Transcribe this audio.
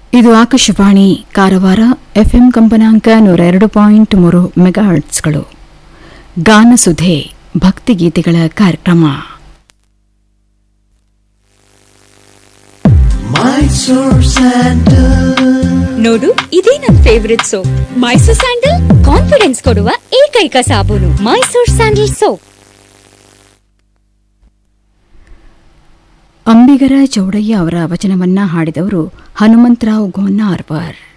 ಇದು ಆಕಾಶವಾಣಿ ಕಾರವಾರ ಎಫ್ಎಂ ಕಂಪನಾಂಕ ನೂರ ಎರಡು ಪಾಯಿಂಟ್ ಮೂರು ಮೆಗಾಹರ್ಟ್ಸ್ಗಳು ಗಾನಸುಧೆ ಭಕ್ತಿಗೀತೆಗಳ ಕಾರ್ಯಕ್ರಮ ನೋಡು ಇದೇ ನನ್ favourite soap Mysore sandal confidence ಕೊಡುವ ಏಕೈಕ ಸಾಬೂನು ಮೈಸೂರ್ ಸ್ಯಾಂಡಲ್ ಸೋಪ್ ಅಂಬಿಗರ ಚೌಡಯ್ಯ ಅವರ ವಚನವನ್ನ ಹಾಡಿದವರು ಹನುಮಂತರಾವ್ ಗೋನ್ನಾರ್ವರ್